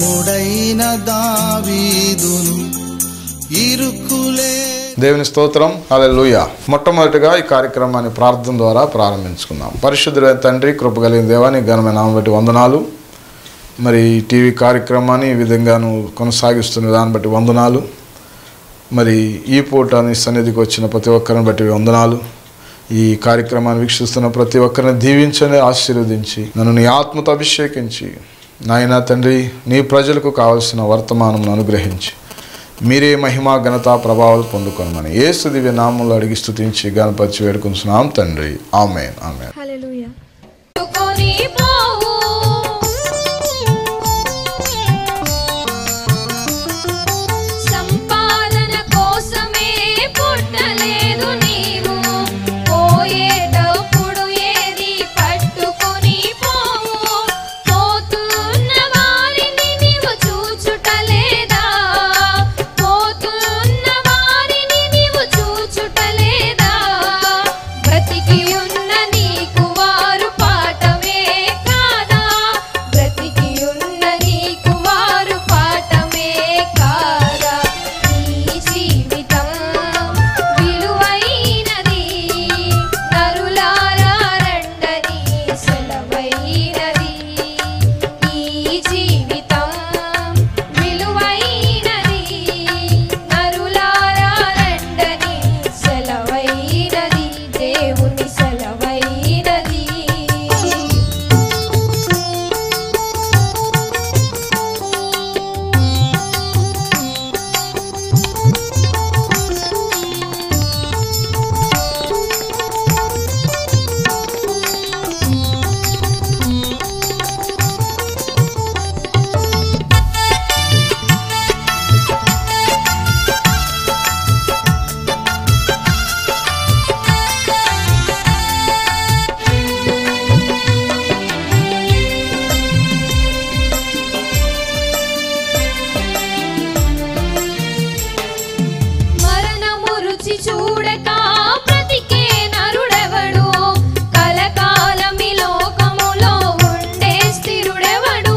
భక్తుడైన దావీదును ఇరుకులే దేవుని స్తోత్రం హల్లెలూయ మొట్టమొదటిగా ఈ కార్యక్రమాన్ని ప్రార్థన ద్వారా ప్రారంభించుకుందాం పరిశుద్ధులైన తండ్రి కృప కలిగిన దేవాని ఘనమైన నామం బట్టి వందనాలు మరి ఈ టీవీ కార్యక్రమాన్ని ఈ విధంగా నువ్వు కొనసాగిస్తున్న దాన్ని బట్టి వందనాలు మరి ఈ పూట నీ సన్నిధికి వచ్చిన ప్రతి ఒక్కరిని బట్టి వందనాలు ఈ కార్యక్రమాన్ని వీక్షిస్తున్న ప్రతి ఒక్కరిని దీవించని ఆశీర్వదించి నన్ను నీ ఆత్మతో అభిషేకించి నాయన తండ్రి నీ ప్రజలకు కావలసిన వర్తమానం అనుగ్రహించి మీరే మహిమ ఘనత ప్రభావాలు పొందుకొనమని ఏసు దివ్య నామంలో అడిగి స్తుతించి గణపరిచి వేడుకుంటున్నాం తండ్రి ఆమెన్ ఆమెన్ హల్లెలూయా కొని పోవు సంపాదన కోసమే పుట్టలేదు నీవు పోయేటప్పుడు ఏది పట్టుకొని పోవు పోతున్న వారిని నీవు చూచుటలేదా పోతున్న వారిని నీవు చూచుటలేదా బ్రతికి ఉన్న నీకు వారు పాఠమే కాదా బ్రతికి ఉన్న నీకు వారు పాఠమే కాదా ఈ జీవితం విలువైనది నరులారా రండని సెలవైనది ఈ జీవితం విలువైనది నరులారా రండని సెలవైనది దేవుని సెలవైనది మరణము రుచి చూడక బ్రతికే నరుడెవడు కలకాలమి లోకములో ఉండే స్థిరుడెవడు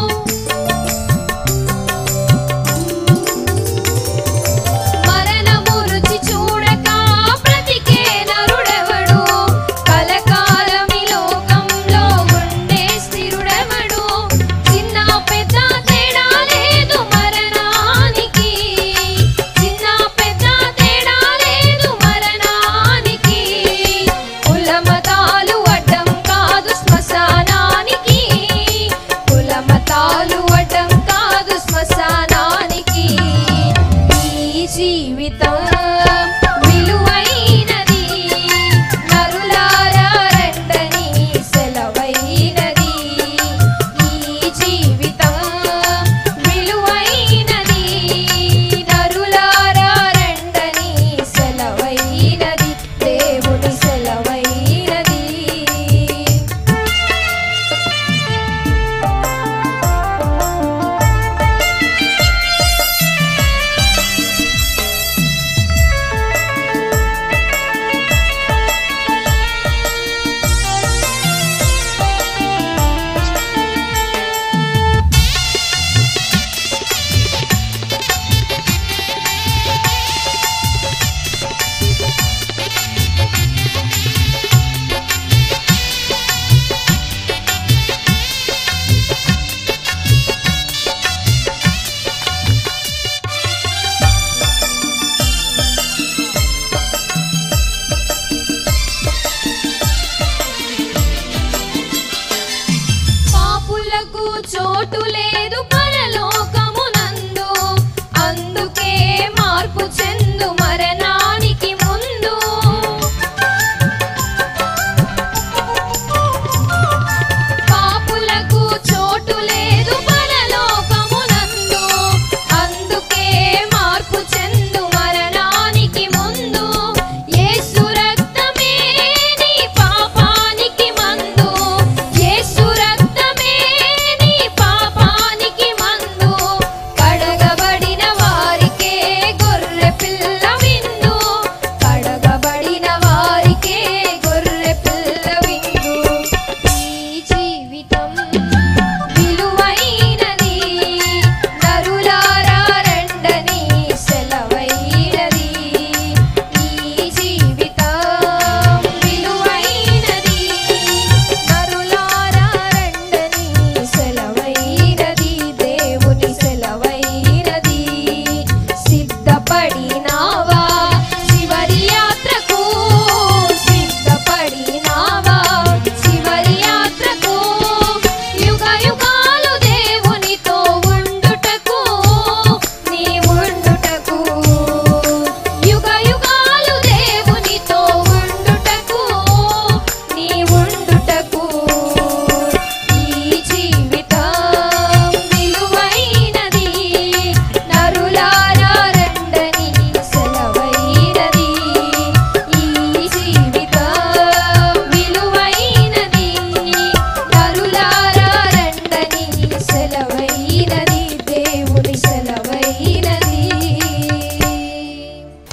మరణము రుచి చూడక బ్రతికే నరుడెవడు కలకాలమి లోకంలో ఉండే స్థిరుడెవడు చిన్న పెద్ద తేడా లేదు మరణానికి చిన్న పెద్ద తేడా లేదు మరణానికి కులమతాలు అడ్డం కాదు శ్మశానానికి కులమతాలు అడ్డం కాదు శ్మశానానికి ఈ జీవితం విలువైనది నరులారా రండని సెలవైనది ఈ జీవితం విలువైనది నరులారా రండని సెలవైనది దేవుని సెలవైనది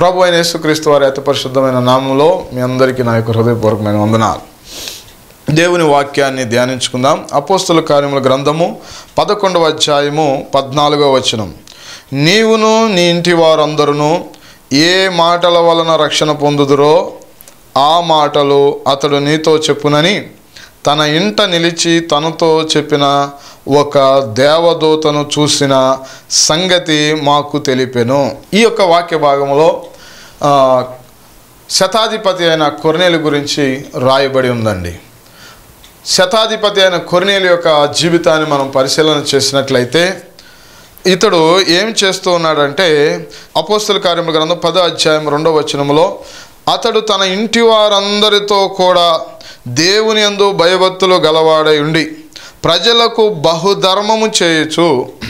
ప్రభు అయిన యేసుక్రీస్తు వారి అతి పరిశుద్ధమైన నామంలో మీ అందరికీ నా యొక్క హృదయపూర్వకమైన వందనాలు దేవుని వాక్యాన్ని ధ్యానించుకుందాం అపోస్తుల కార్యముల గ్రంథము పదకొండవ అధ్యాయము పద్నాలుగవ వచనం నీవును నీ ఇంటి వారందరూ ఏ మాటల వలన రక్షణ పొందుదురో ఆ మాటలు అతడు నీతో చెప్పునని తన ఇంట నిలిచి తనతో చెప్పిన ఒక దేవదూతను చూసిన సంగతి మాకు తెలిపెను ఈ యొక్క వాక్య భాగంలో ఆ, శతాధిపతి అయిన కొర్నేలు గురించి రాయబడి ఉందండి శతాధిపతి అయిన కొర్నేలు యొక్క జీవితాన్ని మనం పరిశీలన చేసినట్లయితే ఇతడు ఏం చేస్తూ ఉన్నాడంటే అపోస్తుల కార్యముల గ్రంథం పదో అధ్యాయం రెండవ వచనములో అతడు తన ఇంటి వారందరితో కూడా దేవుని యందు భయభక్తులు గలవాడై ఉండి ప్రజలకు బహుధర్మము చేయుచు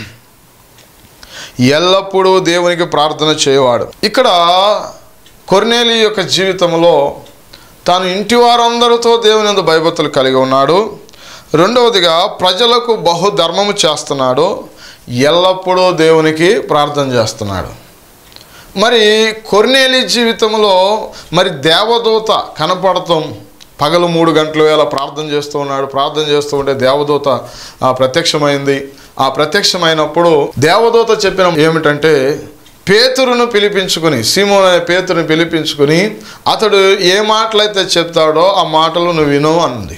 ఎల్లప్పుడూ దేవునికి ప్రార్థన చేయవాడు ఇక్కడ కొర్నేలి యొక్క జీవితంలో తాను ఇంటి వారందరితో దేవుని యందు భయభక్తులు కలిగి ఉన్నాడు రెండవదిగా ప్రజలకు బహుధర్మము చేస్తున్నాడు ఎల్లప్పుడూ దేవునికి ప్రార్థన చేస్తున్నాడు మరి కొర్నేలి జీవితంలో మరి దేవదూత కనపడతాం పగలు మూడు గంటలు వేళ ప్రార్థన చేస్తూ ఉన్నాడు ప్రార్థన చేస్తూ ఉంటే దేవదూత ఆ, ప్రత్యక్షమైంది ఆ ప్రత్యక్షమైనప్పుడు దేవదూత చెప్పిన ఏమిటంటే పేతురును పిలిపించుకుని సీమోన్ అనే పేతురుని పిలిపించుకుని అతడు ఏ మాటలైతే చెప్తాడో ఆ మాటలు నువ్వు విను అంది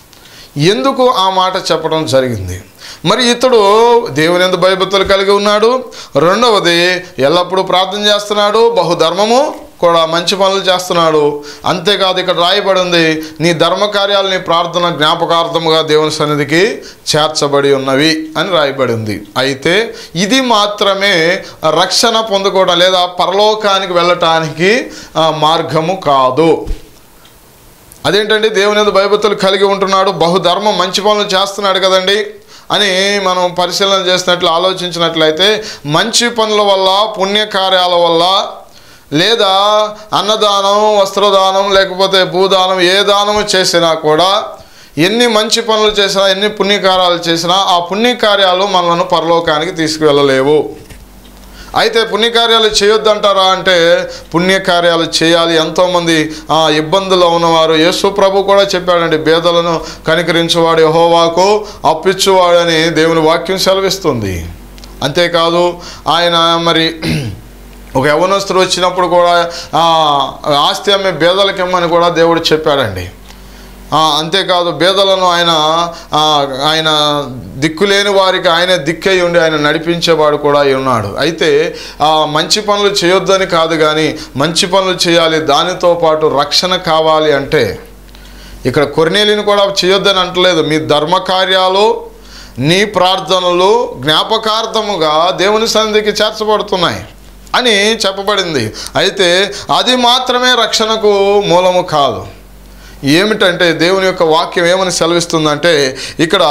ఎందుకు ఆ మాట చెప్పడం జరిగింది మరి ఇతడు దేవుని ఎందు భయభక్తులు కలిగి ఉన్నాడు రెండవది ఎల్లప్పుడూ ప్రార్థన చేస్తున్నాడు బహుధర్మము కూడా మంచి పనులు చేస్తున్నాడు అంతేకాదు ఇక్కడ రాయబడి ఉంది నీ ధర్మ కార్యాలు నీ ప్రార్థన జ్ఞాపకార్థముగా దేవుని సన్నిధికి చేర్చబడి ఉన్నవి అని రాయబడి ఉంది అయితే ఇది మాత్రమే రక్షణ పొందుకోవడం లేదా పరలోకానికి వెళ్ళటానికి ఆ, మార్గము కాదు అదేంటండి దేవుని మీద భయభక్తులు కలిగి ఉంటున్నాడు బహుధర్మం మంచి పనులు చేస్తున్నాడు కదండి అని మనం పరిశీలన చేసినట్లు ఆలోచించినట్లయితే మంచి పనుల వల్ల పుణ్యకార్యాల వల్ల లేదా అన్నదానం వస్త్రదానం లేకపోతే భూదానం ఏ దానము చేసినా కూడా ఎన్ని మంచి పనులు చేసినా ఎన్ని పుణ్యకార్యాలు చేసినా ఆ పుణ్యకార్యాలు మనలను పరలోకానికి తీసుకువెళ్ళలేవు అయితే పుణ్యకార్యాలు చేయొద్దంటారా అంటే పుణ్యకార్యాలు చేయాలి ఎంతోమంది ఆ, ఇబ్బందులు ఉన్నవారు యేసు ప్రభు కూడా చెప్పాడండి పేదలను కనికరించువాడు యహోవాకు అప్పిచ్చువాడని దేవుని వాక్యం సెలవిస్తుంది అంతేకాదు ఆయన మరి ఒక యవనస్తుడు వచ్చినప్పుడు కూడా ఆ, ఆస్తి అమ్మే బేదలకి ఇమ్మని కూడా దేవుడు చెప్పాడండి ఆ, అంతేకాదు బేదలను ఆయన ఆ, ఆయన దిక్కులేని వారికి ఆయన దిక్కై ఉండి ఆయన నడిపించేవాడు కూడా అయి ఉన్నాడు అయితే ఆ, మంచి పనులు చేయొద్దని కాదు కానీ మంచి పనులు చేయాలి దానితో పాటు రక్షణ కావాలి అంటే ఇక్కడ కొర్నేలిని కూడా చేయొద్దని అంటలేదు మీ ధర్మ కార్యాలు నీ ప్రార్థనలు జ్ఞాపకార్థముగా దేవుని సన్నిధికి చేర్చబడుతున్నాయి అని చెప్పబడింది అయితే అది మాత్రమే రక్షణకు మూలము కాదు ఏమిటంటే దేవుని యొక్క వాక్యం ఏమని సెలవిస్తుందంటే ఇక్కడ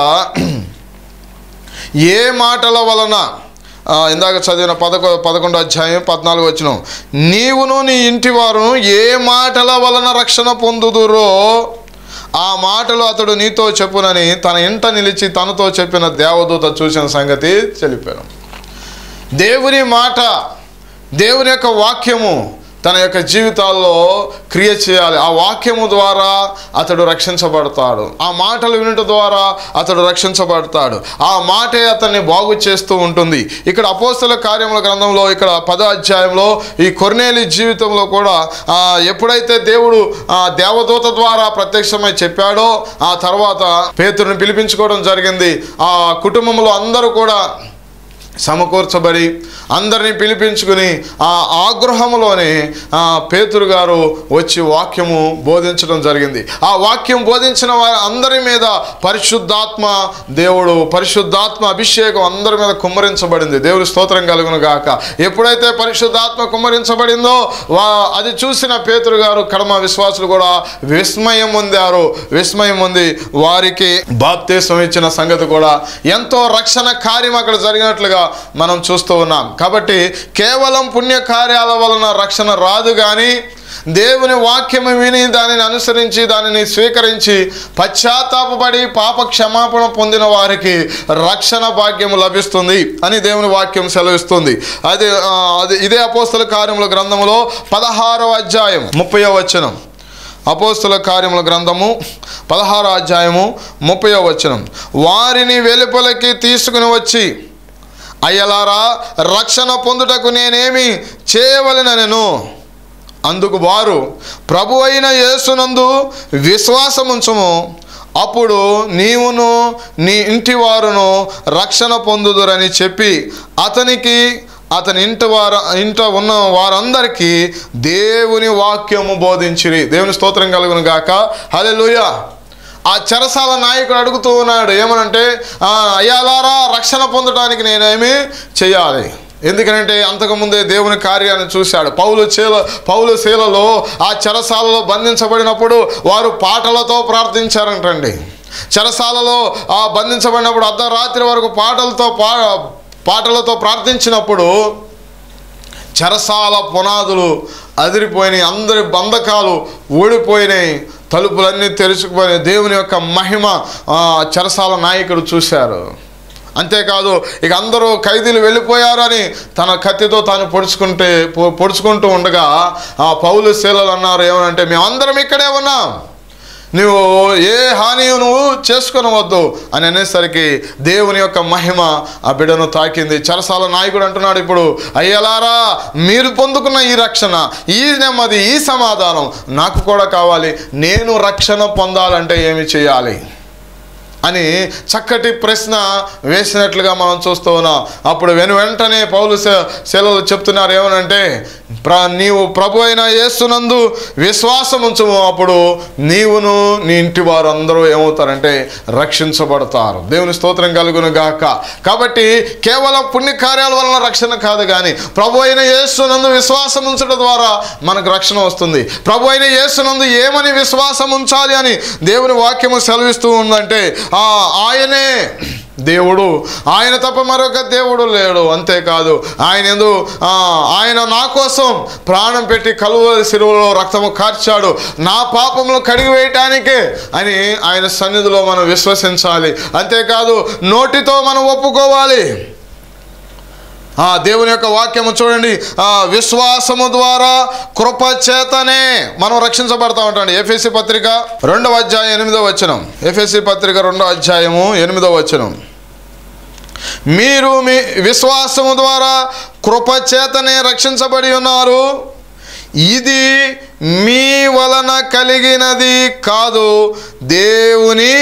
ఏ మాటల వలన ఆ, ఇందాక చదివిన పదకొ పదకొండో అధ్యాయం పద్నాలుగు వచ్చిన నీవును నీ ఇంటి వారును ఏ మాటల వలన రక్షణ పొందుదురో ఆ మాటలు అతడు నీతో చెప్పునని తన ఇంట నిలిచి తనతో చెప్పిన దేవదూత చూసిన సంగతి తెలిపాను దేవుని మాట దేవుని యొక్క వాక్యము తన యొక్క జీవితాల్లో క్రియ చేయాలి ఆ వాక్యము ద్వారా అతడు రక్షించబడతాడు ఆ మాటలు వినటం ద్వారా అతడు రక్షించబడతాడు ఆ మాటే అతన్ని బాగు చేస్తూ ఉంటుంది ఇక్కడ అపోస్తల కార్యముల గ్రంథంలో ఇక్కడ పదో అధ్యాయంలో ఈ కొర్నేలి జీవితంలో కూడా ఆ, ఎప్పుడైతే దేవుడు ఆ దేవదూత ద్వారా ప్రత్యక్షమై చెప్పాడో ఆ తర్వాత పేతురుని పిలిపించుకోవడం జరిగింది ఆ కుటుంబంలో అందరూ కూడా సమకూర్చబడి అందరినీ పిలిపించుకుని ఆ ఆగ్రహంలోనే ఆ పేతురు గారు వచ్చి వాక్యము బోధించడం జరిగింది ఆ వాక్యం బోధించిన వారి అందరి మీద పరిశుద్ధాత్మ దేవుడు పరిశుద్ధాత్మ అభిషేకం అందరి మీద కుమ్మరించబడింది దేవుడి స్తోత్రం కలుగును గాక ఎప్పుడైతే పరిశుద్ధాత్మ కుమ్మరించబడిందో వా అది చూసిన పేతురు గారు కడమ విశ్వాసులు కూడా విస్మయం పొందారు విస్మయం ఉంది వారికి బాప్తీసం ఇచ్చిన సంగతి కూడా ఎంతో రక్షణ కార్యం అక్కడ జరిగినట్లుగా మనం చూస్తూ ఉన్నాం కాబట్టి కేవలం పుణ్య కార్యాల వలన రక్షణ రాదు కానీ దేవుని వాక్యము విని దానిని అనుసరించి దానిని స్వీకరించి పశ్చాత్తాపడి పాప క్షమాపణ పొందిన వారికి రక్షణ భాగ్యము లభిస్తుంది అని దేవుని వాక్యం సెలవిస్తుంది అది ఆ, అది ఇదే అపోస్తల కార్యముల గ్రంథములో పదహారవ అధ్యాయం ముప్పై వచనం అపోస్తుల కార్యముల గ్రంథము పదహారో అధ్యాయము ముప్పై వచనం వారిని వెలుపలికి తీసుకుని వచ్చి అయ్యలారా రక్షణ పొందుటకు నేనేమి చేయవలెనను అందుకు వారు ప్రభు అయిన యేసునందు విశ్వాసముంచము అప్పుడు నీవును నీ ఇంటి వారును రక్షణ పొందుదురని చెప్పి అతనికి అతని ఇంటి వార ఇంట ఉన్న వారందరికీ దేవుని వాక్యము బోధించిరి దేవుని స్తోత్రం కలుగును గాక హల్లెలూయా ఆ చెరసాల నాయకుడు అడుగుతూ ఉన్నాడు ఏమనంటే "ఆ, అయ్యాలారా రక్షణ పొందడానికి నేనేమి చేయాలి ఎందుకంటే అంతకుముందే దేవుని కార్యాన్ని చూశాడు పౌలు చేల పౌలు శీలలో ఆ చెరసాలలో బంధించబడినప్పుడు వారు పాటలతో ప్రార్థించారంటండి చెరసాలలో ఆ బంధించబడినప్పుడు అర్ధరాత్రి వరకు పాటలతో పా పాటలతో ప్రార్థించినప్పుడు చెరసాల పునాదులు అదిరిపోయినాయి అందరి బంధకాలు ఊడిపోయినాయి తలుపులన్నీ తెరుచుకుపోయి దేవుని యొక్క మహిమ ఆ, చెరసాల నాయకుడు చూశారు అంతేకాదు ఇక అందరూ ఖైదీలు వెళ్ళిపోయారు అని తన కత్తితో తాను పొడుచుకుంటే పొ- పొడుచుకుంటూ ఉండగా ఆ పౌలు శీలలు అన్నారు ఏమనంటే మేమందరం ఇక్కడే ఉన్నాం నువ్వు ఏ హాని నువ్వు చేసుకొనవద్దు అని అనేసరికి దేవుని యొక్క మహిమ ఆ బిడ్డను తాకింది చరసాల నాయకుడు అంటున్నాడు ఇప్పుడు అయ్యలారా మీరు పొందుకున్న ఈ రక్షణ ఈ నెమ్మది ఈ సమాధానం నాకు కూడా కావాలి నేను రక్షణ పొందాలంటే ఏమి చేయాలి అని చక్కటి ప్రశ్న వేసినట్లుగా మనం చూస్తూ ఉన్నాం అప్పుడు వెను వెంటనే పౌలు శ- శీలలు చెప్తున్నారు ఏమనంటే ప్ర నీవు ప్రభు అయిన యేసునందు విశ్వాసం ఉంచము అప్పుడు నీవును నీ ఇంటి వారు అందరూ ఏమవుతారంటే రక్షించబడతారు దేవుని స్తోత్రం కలుగును గాక కాబట్టి కేవలం పుణ్యకార్యాల వలన రక్షణ కాదు కానీ ప్రభు అయిన యేసునందు విశ్వాసం ఉంచడం ద్వారా మనకు రక్షణ వస్తుంది ప్రభు అయిన యేసునందు ఏమని విశ్వాసం ఉంచాలి అని దేవుని వాక్యము సెలవిస్తూ ఉందంటే ఆ ఆయనే దేవుడు ఆయన తప్ప మరొక దేవుడు లేడు అంతేకాదు ఆయన ఎందు ఆ, ఆయన నా కోసం ప్రాణం పెట్టి కలువ శిలువలో రక్తము కార్చాడు నా పాపములు కడిగివేయటానికే అని ఆయన సన్నిధిలో మనం విశ్వసించాలి అంతేకాదు నోటితో మనం ఒప్పుకోవాలి ఆ దేవుని యొక్క వాక్యము చూడండి ఆ విశ్వాసము ద్వారా కృప చేతనే మనం రక్షించబడతా ఉంటాం ఎఫ్ఎస్సి పత్రిక రెండవ అధ్యాయం ఎనిమిదవ వచనం ఎఫ్ఎస్సి పత్రిక రెండవ అధ్యాయము ఎనిమిదవ వచనం మీరు మీ విశ్వాసము ద్వారా కృప చేతనే రక్షించబడి ఉన్నారు ఇది మీ వలన కలిగినది కాదు దేవుని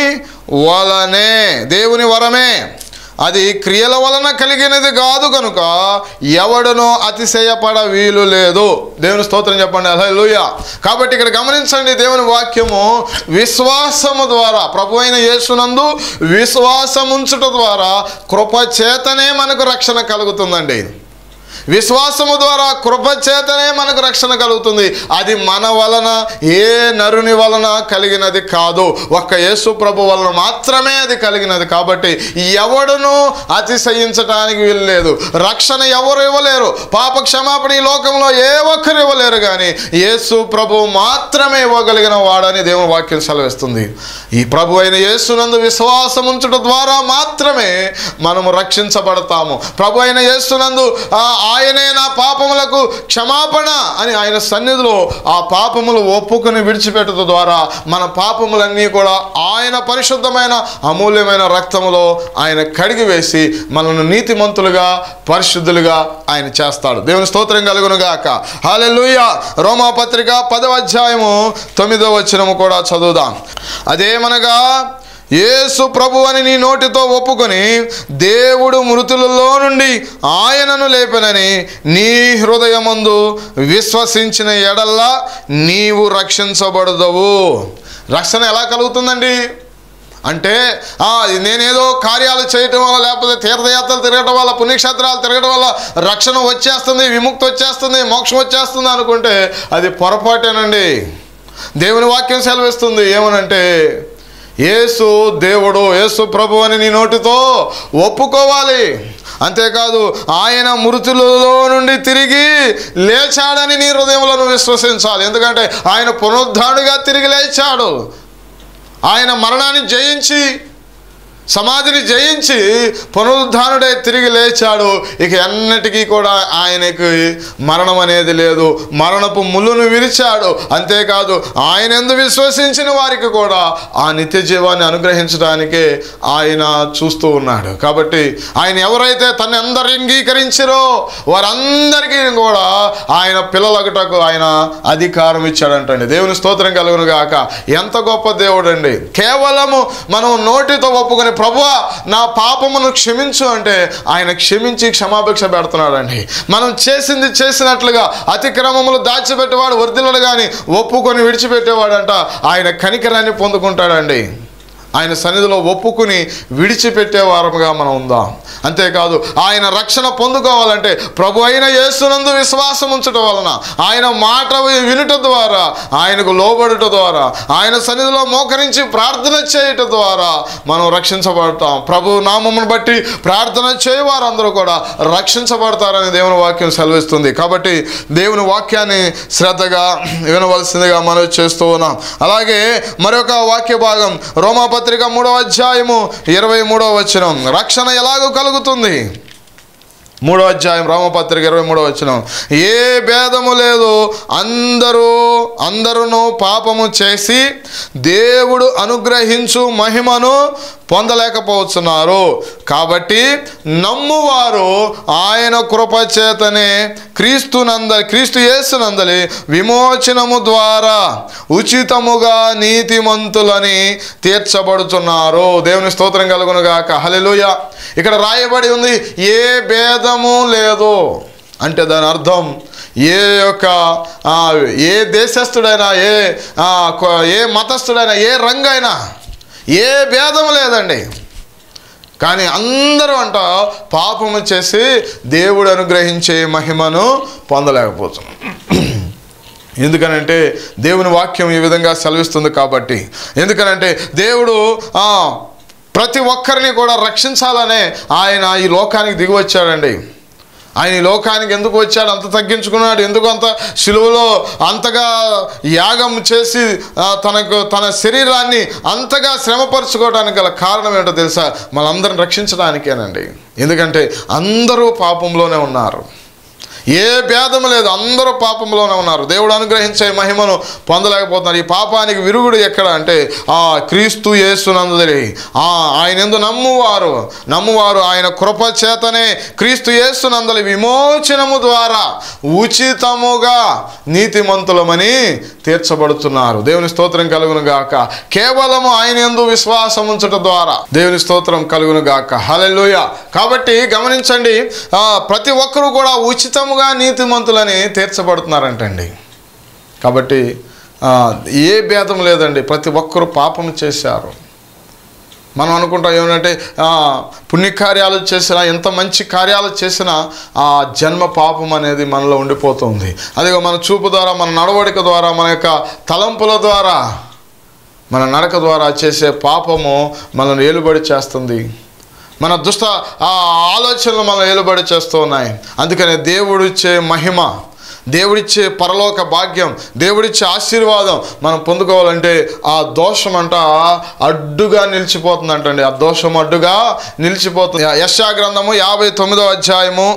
వలనే దేవుని వరమే అది క్రియల వలన కలిగినది కాదు కనుక ఎవడనో అతిశయపడ వీలు లేదు దేవుని స్తోత్రం చెప్పండి అలా కాబట్టి ఇక్కడ గమనించండి దేవుని వాక్యము విశ్వాసము ద్వారా ప్రభు అయిన యేసునందు విశ్వాసముంచుట ద్వారా కృప చేతనే మనకు రక్షణ కలుగుతుందండి విశ్వాసము ద్వారా కృప చేతనే మనకు రక్షణ కలుగుతుంది అది మన వలన ఏ నరుని వలన కలిగినది కాదు ఒక్క యేసు ప్రభు వలన మాత్రమే అది కలిగినది కాబట్టి ఎవడును అతిశయించడానికి వీల్లేదు రక్షణ ఎవరు ఇవ్వలేరు పాప క్షమాపణ ఈ లోకంలో ఏ ఒక్కరు ఇవ్వలేరు కానీ యేసు ప్రభు మాత్రమే ఇవ్వగలిగిన వాడని దేవుని వాక్యం సెలవిస్తుంది ఈ ప్రభు అయిన యేసునందు విశ్వాసం ఉంచడం ద్వారా మాత్రమే మనము రక్షించబడతాము ప్రభు అయిన యేసునందు ఆ ఆయనే నా పాపములకు క్షమాపణ అని ఆయన సన్నిధిలో ఆ పాపములు ఒప్పుకొని విడిచిపెట్టడం ద్వారా మన పాపములన్నీ కూడా ఆయన పరిశుద్ధమైన అమూల్యమైన రక్తములో ఆయన కడిగివేసి మనల్ని నీతిమంతులుగా పరిశుద్ధులుగా ఆయన చేస్తాడు దేవుని స్తోత్రం కలుగును గాక హాలెలూయ రోమాపత్రిక పదవ అధ్యాయము తొమ్మిదవ వచనము కూడా చదువుదాం అదేమనగా యేసు ప్రభు అని నీ నోటితో ఒప్పుకొని దేవుడు మృతులలో నుండి ఆయనను లేపనని నీ హృదయమందు విశ్వసించిన ఎడల్లా నీవు రక్షించబడదవు రక్షణ ఎలా కలుగుతుందండి అంటే ఆ, నేనేదో కార్యాలు చేయటం వల్ల లేకపోతే తీర్థయాత్రలు తిరగటం వల్ల పుణ్యక్షేత్రాలు తిరగటం వల్ల రక్షణ వచ్చేస్తుంది విముక్తి వచ్చేస్తుంది మోక్షం వచ్చేస్తుంది అనుకుంటే అది పొరపాటేనండి దేవుని వాక్యం సెలవిస్తుంది ఏమనంటే యేసు దేవుడు యేసు ప్రభు అని నీ నోటితో ఒప్పుకోవాలి అంతేకాదు ఆయన మృతులలో నుండి తిరిగి లేచాడని నీ హృదయంలో నువ్వు విశ్వసించాలి ఎందుకంటే ఆయన పునరుద్ధానుగా తిరిగి లేచాడు ఆయన మరణాన్ని జయించి సమాధిని జయించి పునరుద్ధానుడే తిరిగి లేచాడు ఇక ఎన్నటికీ కూడా ఆయనకి మరణం అనేది లేదు మరణపు ముళ్ళును విరిచాడు అంతేకాదు ఆయన ఎందు విశ్వసించిన వారికి కూడా ఆ నిత్య జీవాన్ని అనుగ్రహించడానికే ఆయన చూస్తూ ఉన్నాడు కాబట్టి ఆయన ఎవరైతే తను అందరు అంగీకరించారో వారందరికీ కూడా ఆయన పిల్లలగుటకు ఆయన అధికారం ఇచ్చాడంటండి దేవుని స్తోత్రం కలుగును గాక ఎంత గొప్ప దేవుడు అండి కేవలము మనం నోటితో ఒప్పుకొని ప్రభువా నా పాపమును క్షమించు అంటే ఆయన క్షమించి క్షమాభిక్ష పెడుతున్నాడండి మనం చేసింది చేసినట్లుగా అతిక్రమములు దాచిపెట్టేవాడు వర్ధిల్లడు కానీ ఒప్పుకొని విడిచిపెట్టేవాడంట ఆయన కనికరాన్ని పొందుకుంటాడండి ఆయన సన్నిధిలో ఒప్పుకుని విడిచిపెట్టే వారముగా మనం ఉందాం అంతేకాదు ఆయన రక్షణ పొందుకోవాలంటే ప్రభు అయిన యేసునందు విశ్వాసం ఉంచడం వలన ఆయన మాట వినుట ద్వారా ఆయనకు లోబడుట ద్వారా ఆయన సన్నిధిలో మోకరించి ప్రార్థన చేయట ద్వారా మనం రక్షించబడతాం ప్రభు నామమును బట్టి ప్రార్థన చేయవారందరూ కూడా రక్షించబడతారని దేవుని వాక్యం సెలవిస్తుంది కాబట్టి దేవుని వాక్యాన్ని శ్రద్ధగా వినవలసిందిగా మనం చేస్తూ ఉన్నాం అలాగే మరొక వాక్య భాగం రోమాపత్రిక మూడవ అధ్యాయము ఇరవై మూడవ వచనం రక్షణ ఎలాగో కలుగుతుంది మూడో అధ్యాయం రామపత్రిక ఇరవై మూడో వచ్చిన ఏ భేదము లేదు అందరూ అందరూ పాపము చేసి దేవుడు అనుగ్రహించు మహిమను పొందలేకపోతున్నారు కాబట్టి నమ్మువారు ఆయన కృప చేతనే క్రీస్తునంద క్రీస్తు యేసునందలి విమోచనము ద్వారా ఉచితముగా నీతిమంతులని తీర్చబడుతున్నారు దేవుని స్తోత్రం కలుగును గాక హల్లెలూయ ఇక్కడ రాయబడి ఉంది ఏ భేదము లేదు అంటే దాని అర్థం ఏ యొక్క ఆ, ఏ దేశస్థుడైనా ఏ ఆ, కొ- ఏ మతస్థుడైనా ఏ రంగైనా ఏ భేదము లేదండి కానీ అందరూ అంట పాపము చేసి దేవుడు అనుగ్రహించే మహిమను పొందలేకపోతున్నాం ఎందుకనంటే దేవుని వాక్యం ఈ విధంగా సెలవిస్తుంది కాబట్టి ఎందుకనంటే దేవుడు ఆ, ప్రతి ఒక్కరిని కూడా రక్షించాలనే ఆయన ఈ లోకానికి దిగి వచ్చాడండి ఆయన ఈ లోకానికి ఎందుకు వచ్చాడు అంత తగ్గించుకున్నాడు ఎందుకు అంత సిలువలో అంతగా యాగం చేసి ఆ, తనకు తన శరీరాన్ని అంతగా శ్రమపరచుకోవడానికి గల కారణం ఏంటో తెలుసా మనందరిని రక్షించడానికేనండి ఎందుకంటే అందరూ పాపంలోనే ఉన్నారు ఏ భేదం లేదు అందరూ పాపంలోనే ఉన్నారు దేవుడు అనుగ్రహించే మహిమను పొందలేకపోతున్నారు ఈ పాపానికి విరుగుడు ఎక్కడ అంటే ఆ క్రీస్తు యేసునందుదరి ఆ ఆయన ఎందు నమ్మువారు నమ్మువారు ఆయన కృప చేతనే క్రీస్తు యేసునందలి విమోచనము ద్వారా ఉచితముగా నీతిమంతులమని తీర్చబడుతున్నారు దేవుని స్తోత్రం కలుగును గాక కేవలము ఆయన ఎందు విశ్వాసం ఉంచటం ద్వారా దేవుని స్తోత్రం కలుగును గాక హల్లెలూయ కాబట్టి గమనించండి ఆ, ప్రతి ఒక్కరూ కూడా ఉచితముగా నీతిమంతులని తీర్చబడుతున్నారంటండి కాబట్టి ఆ, ఏ భేదం లేదండి ప్రతి ఒక్కరూ పాపం చేశారు మనం అనుకుంటాం ఏమంటే ఆ, పుణ్యకార్యాలు చేసినా ఎంత మంచి కార్యాలు చేసినా ఆ జన్మ పాపం అనేది మనలో ఉండిపోతుంది అదిగో మన చూపు ద్వారా మన నడవడిక ద్వారా మన యొక్క తలంపుల ద్వారా మన నడక ద్వారా చేసే పాపము మనల్ని ఏలుబడి చేస్తుంది మన దుష్ట ఆ ఆలోచనలు మనం ఏలుబడి చేస్తూ ఉన్నాయి అందుకనే దేవుడిచ్చే మహిమ దేవుడిచ్చే పరలోక భాగ్యం దేవుడిచ్చే ఆశీర్వాదం మనం పొందుకోవాలంటే ఆ దోషం అంట అడ్డుగా నిలిచిపోతుందంటండి ఆ దోషం అడ్డుగా నిలిచిపోతుంది యశా గ్రంథము యాభై తొమ్మిదో అధ్యాయము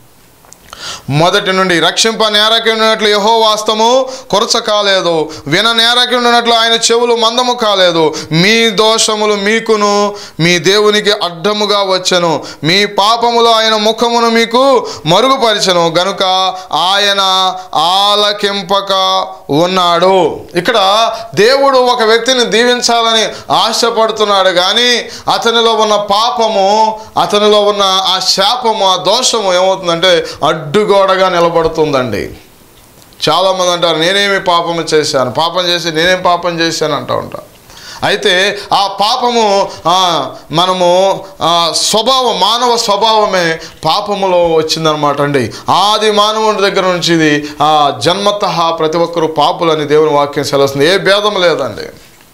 మొదటి నుండి రక్షింప నేరకి ఉన్నట్లు యహో వాస్తము కొరచ కాలేదు విన నేరకి ఉన్నట్లు ఆయన చెవులు మందము కాలేదు మీ దోషములు మీకును మీ దేవునికి అడ్డముగా వచ్చెను మీ పాపములు ఆయన ముఖమును మీకు మరుగుపరిచెను గనుక ఆయన ఆలకింపక ఉన్నాడు ఇక్కడ దేవుడు ఒక వ్యక్తిని దీవించాలని ఆశపడుతున్నాడు కానీ అతనిలో ఉన్న పాపము అతనిలో ఉన్న ఆ శాపము ఆ దోషము ఏమవుతుందంటే అడ్డుగోడగా నిలబడుతుందండి చాలామంది అంటారు నేనేమి పాపము చేశాను పాపం చేసి నేనేం పాపం చేశాను అంటూ ఉంటారు అయితే ఆ పాపము ఆ, మనము ఆ, స్వభావం మానవ స్వభావమే పాపములో వచ్చిందనమాట అండి ఆది మానవుడి దగ్గర నుంచి ఇది ఆ, జన్మత ప్రతి ఒక్కరూ పాపులని దేవుని వాక్యం సెలవుస్తుంది ఏ భేదం లేదండి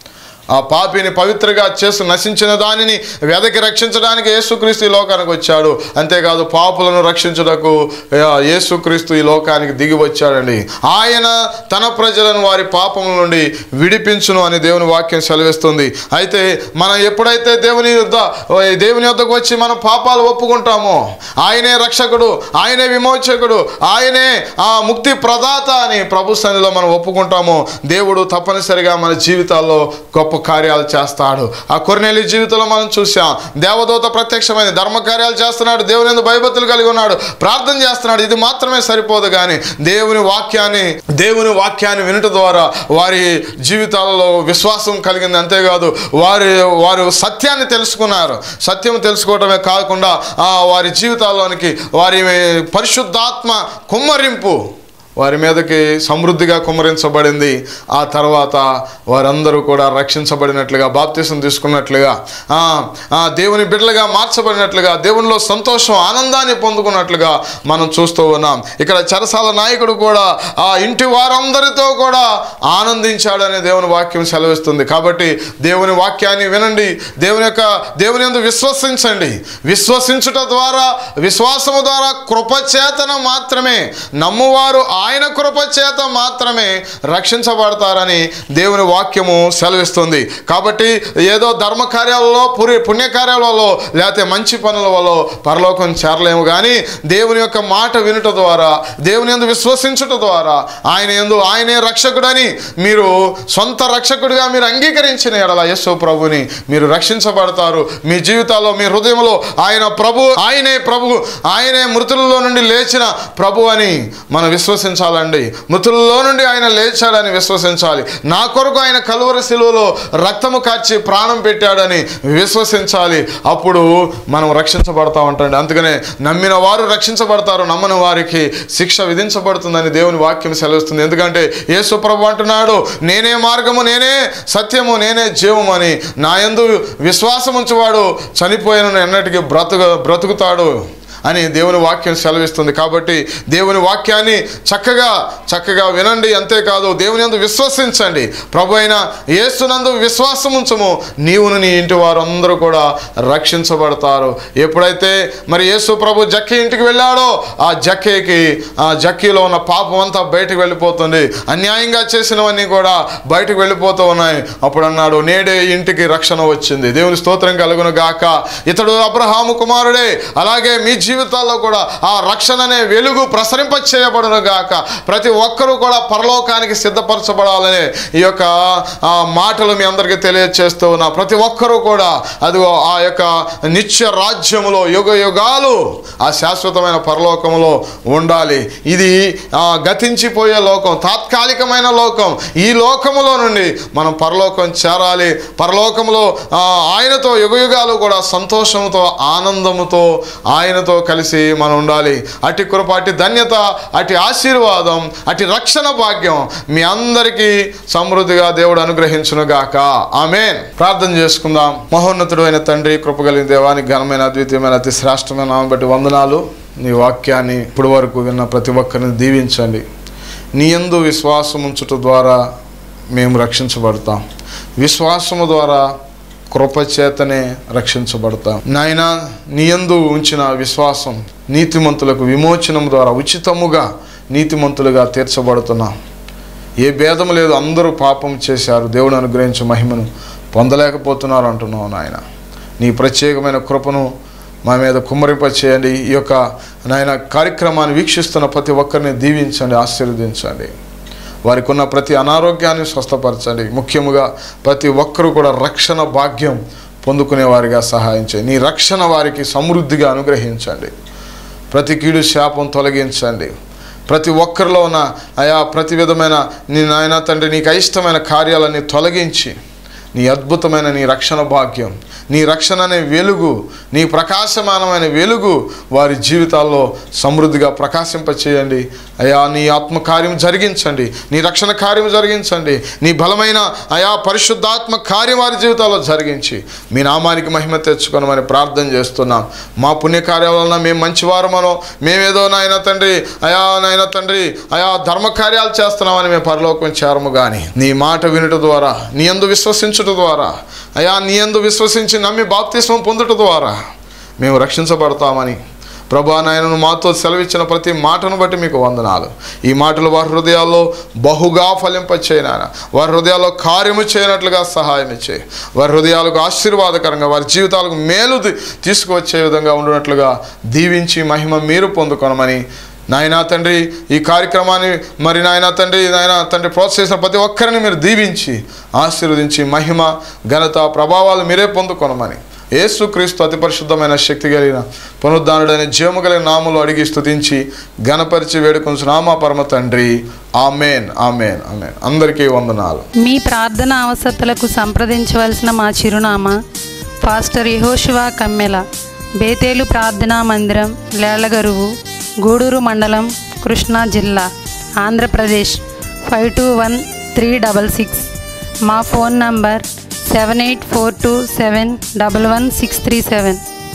ఆ పాపిని పవిత్రగా చేసి నశించిన దానిని వెదకి రక్షించడానికి యేసుక్రీస్తు ఈ లోకానికి వచ్చాడు అంతేకాదు పాపులను రక్షించుటకు ఆ, యేసుక్రీస్తు ఈ లోకానికి దిగి వచ్చాడండి ఆయన తన ప్రజలను వారి పాపముల నుండి విడిపించును అని దేవుని వాక్యం సెలవిస్తుంది అయితే మనం ఎప్పుడైతే దేవుని యుద్ధ దేవుని యొద్దకు వచ్చి మనం పాపాలు ఒప్పుకుంటామో ఆయనే రక్షకుడు ఆయనే విమోచకుడు ఆయనే ఆ ముక్తి ప్రదాత అని ప్రభు సన్నిలో మనం ఒప్పుకుంటామో దేవుడు తప్పనిసరిగా మన జీవితాల్లో గొప్ప కార్యాలు చేస్తాడు ఆ కొర్నేలి జీవితంలో మనం చూసాం దేవదూత ప్రత్యక్షమైన ధర్మ కార్యాలు చేస్తున్నాడు దేవుని యందు భయభక్తులు కలిగి ఉన్నాడు ప్రార్థన చేస్తున్నాడు ఇది మాత్రమే సరిపోదు కానీ దేవుని వాక్యాన్ని దేవుని వాక్యాన్ని వినుట ద్వారా వారి జీవితాలలో విశ్వాసం కలిగింది అంతేకాదు వారి వారు సత్యాన్ని తెలుసుకున్నారు సత్యం తెలుసుకోవడమే కాకుండా ఆ, వారి జీవితాల్లోనికి వారి పరిశుద్ధాత్మ కుమ్మరింపు వారి మీదకి సమృద్ధిగా కుమ్మరించబడింది ఆ తర్వాత వారందరూ కూడా రక్షించబడినట్లుగా బాప్తీసం తీసుకున్నట్లుగా ఆ, ఆ, దేవుని బిడ్డలుగా మార్చబడినట్లుగా దేవునిలో సంతోషం ఆనందాన్ని పొందుకున్నట్లుగా మనం చూస్తూ ఉన్నాం ఇక్కడ చెరసాల నాయకుడు కూడా ఆ ఇంటి వారందరితో కూడా ఆనందించాడని దేవుని వాక్యం సెలవిస్తుంది కాబట్టి దేవుని వాక్యాన్ని వినండి దేవుని యొక్క దేవుని యందు విశ్వసించండి విశ్వసించుట ద్వారా విశ్వాసము ద్వారా కృపచేతన మాత్రమే నమ్మువారు ఆయన కృపచేత మాత్రమే రక్షించబడతారని దేవుని వాక్యము సెలవిస్తుంది కాబట్టి ఏదో ధర్మ కార్యాలలో పురి పుణ్యకార్యాలలో లేకపోతే మంచి పనుల వల్ల పరలోకం చేరలేము కానీ దేవుని యొక్క మాట వినుట ద్వారా దేవుని యందు విశ్వసించుట ద్వారా ఆయన యందు ఆయనే రక్షకుడని మీరు సొంత రక్షకుడిగా మీరు అంగీకరించిన ఎడల యేసు ప్రభుని మీరు రక్షించబడతారు మీ జీవితాల్లో మీ హృదయంలో ఆయన ప్రభు ఆయనే ప్రభు ఆయనే మృతులలో నుండి లేచిన ప్రభు అని మనం విశ్వసించాలండి మృతులలో నుండి ఆయన లేచాడని విశ్వసించాలి నా కొరకు ఆయన కలువరి శిలువలో రక్తము కార్చి ప్రాణం పెట్టాడని విశ్వసించాలి అప్పుడు మనం రక్షించబడతా ఉంటాండి అందుకనే నమ్మిన వారు రక్షించబడతారు నమ్మని వారికి శిక్ష విధించబడుతుందని దేవుని వాక్యం సెలవుస్తుంది ఎందుకంటే యేసు ప్రభు అంటున్నాడు నేనే మార్గము నేనే సత్యము నేనే జీవము అని నా యందు విశ్వాసం ఉంచువాడు చనిపోయిన ఎన్నటికీ బ్రతుకు బ్రతుకుతాడు అని దేవుని వాక్యం సెలవిస్తుంది కాబట్టి దేవుని వాక్యాన్ని చక్కగా చక్కగా వినండి అంతేకాదు దేవుని యందు విశ్వసించండి ప్రభు అయిన యేసునందు విశ్వాసం ఉంచము నీవును నీ ఇంటి వారందరూ కూడా రక్షించబడతారు ఎప్పుడైతే మరి యేసు ప్రభు జక్కి ఇంటికి వెళ్ళాడో ఆ జక్కీకి ఆ జక్కీలో ఉన్న పాపం అంతా బయటకు వెళ్ళిపోతుంది అన్యాయంగా చేసినవన్నీ కూడా బయటకు వెళ్ళిపోతూ ఉన్నాయి అప్పుడు అన్నాడు నేడే ఇంటికి రక్షణ వచ్చింది దేవుని స్తోత్రం కలుగును గాక ఇతడు అబ్రహాము కుమారుడే అలాగే మీ జీవితాల్లో కూడా ఆ రక్షణ అనే వెలుగు ప్రసరింప చేయబడును గాక ప్రతి ఒక్కరూ కూడా పరలోకానికి సిద్ధపరచబడాలనే ఈ యొక్క ఆ, మాటలు మీ అందరికీ తెలియజేస్తూ ఉన్నా ప్రతి ఒక్కరూ కూడా అదిగో ఆ యొక్క నిత్య రాజ్యములో యుగ యుగాలు ఆ శాశ్వతమైన పరలోకములో ఉండాలి ఇది ఆ, గతించిపోయే లోకం తాత్కాలికమైన లోకం ఈ లోకములో నుండి మనం పరలోకం చేరాలి పరలోకములో ఆ, ఆయనతో యుగయుగాలు కూడా సంతోషంతో ఆనందముతో ఆయనతో కలిసి మనం ఉండాలి అటి కృప అటి ధన్యత అటి ఆశీర్వాదం అటి రక్షణ భాగ్యం మీ అందరికీ సమృద్ధిగా దేవుడు అనుగ్రహించునుగాక ఆమెన్ ప్రార్థన చేసుకుందాం మహోన్నతుడు అయిన తండ్రి కృపగలిగిన దేవానికి ఘనమైన అద్వితీయమైన అతి శ్రేష్టమైన నామం బట్టి వందనాలు నీ వాక్యాన్ని ఇప్పటి వరకు విన్న ప్రతి ఒక్కరిని దీవించండి నీ యందు విశ్వాసం ఉంచుట ద్వారా మేము రక్షించబడతాం విశ్వాసము ద్వారా కృపచేతనే రక్షించబడతాం నాయన నీయందు ఉంచిన విశ్వాసం నీతిమంతులకు విమోచనం ద్వారా ఉచితముగా నీతిమంతులుగా తీర్చబడుతున్నాం ఏ భేదం లేదు అందరూ పాపం చేశారు దేవుడు అనుగ్రహించే మహిమను పొందలేకపోతున్నారు అంటున్నావు నాయన నీ ప్రత్యేకమైన కృపను మా మీద కుమ్మరింప చేయండి ఈ యొక్క నాయన కార్యక్రమాన్ని వీక్షిస్తున్న ప్రతి ఒక్కరిని దీవించండి ఆశీర్వదించండి వారికి ఉన్న ప్రతి అనారోగ్యాన్ని స్వస్థపరచండి ముఖ్యముగా ప్రతి ఒక్కరూ కూడా రక్షణ భాగ్యం పొందుకునే వారిగా సహాయం చేయండి నీ రక్షణ వారికి సమృద్ధిగా అనుగ్రహించండి ప్రతి కీడు శాపం తొలగించండి ప్రతి ఒక్కరిలో ఉన్న ఆయా ప్రతి విధమైన నీ నాయన తండ్రి నీకు అయిష్టమైన కార్యాలన్నీ తొలగించి నీ అద్భుతమైన నీ రక్షణ భాగ్యం నీ రక్షణ అనే వెలుగు నీ ప్రకాశమానమైన వెలుగు వారి జీవితాల్లో సమృద్ధిగా ప్రకాశింపచేయండి అయా నీ ఆత్మకార్యం జరిగించండి నీ రక్షణ కార్యం జరిగించండి నీ బలమైన అయా పరిశుద్ధాత్మ కార్యం వారి జీవితాల్లో జరిగించి మీ నామానికి మహిమ తెచ్చుకోనమని ప్రార్థన చేస్తున్నాం మా పుణ్యకార్యాల వలన మేము మంచివారమనో మేమేదో నాయన తండ్రి అయా నాయన తండ్రి అయా ధర్మ కార్యాలు చేస్తున్నామని మేము పరలోకం చేరము కానీ నీ మాట వినుట ద్వారా నీ అందు విశ్వసించు గ్రహించుట ద్వారా అయా నీ యందు విశ్వసించి నమ్మి బాప్తిస్మం పొందుట ద్వారా మేము రక్షించబడతామని ప్రభా నాయనను మాతో సెలవిచ్చిన ప్రతి మాటను బట్టి మీకు వందనాలు ఈ మాటలు వారి హృదయాల్లో బహుగా ఫలింపచేయ నాయన వారి హృదయాల్లో కార్యము చేయనట్లుగా సహాయం ఇచ్చేయి వారి హృదయాలకు ఆశీర్వాదకరంగా వారి జీవితాలకు మేలు ది- తీసుకువచ్చే విధంగా ఉండినట్లుగా దీవించి మహిమ మీరు పొందుకొనమని నాయనా తండ్రి ఈ కార్యక్రమాన్ని మరి నాయనా తండ్రి నాయన తండ్రి ప్రోత్సహించిన ప్రతి ఒక్కరిని మీరు దీవించి ఆశీర్వదించి మహిమ ఘనత ప్రభావాలు మీరే పొందుకొనమని యేసుక్రీస్తు అతి పరిశుద్ధమైన శక్తి కలిగిన పునరుద్ధానుడైన జీవము కలిగిన నామలు అడిగి స్తుతించి ఘనపరిచి వేడుకొంచు నామా పరమ తండ్రి ఆమెన్ ఆమెన్ ఆమెన్ అందరికీ వందనాలు మీ ప్రార్థన అవసరతలకు సంప్రదించవలసిన మా చిరునామా పాస్టర్ యహోశివా కమ్మెల బేతేలు ప్రార్థనా మందిరం లేళ్లగరువు గూడూరు మండలం కృష్ణా జిల్లా Andhra Pradesh five two one three double six మా phone number seven eight four two seven double one six three seven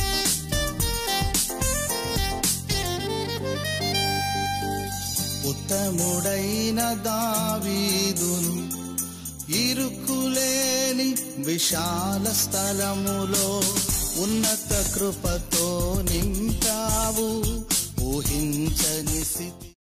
ఉత్తముడైన దావీదును ఇరుకులేని విశాల స్థలములో ఉన్నత కృపతో నింపావు ఊహించని స్థితి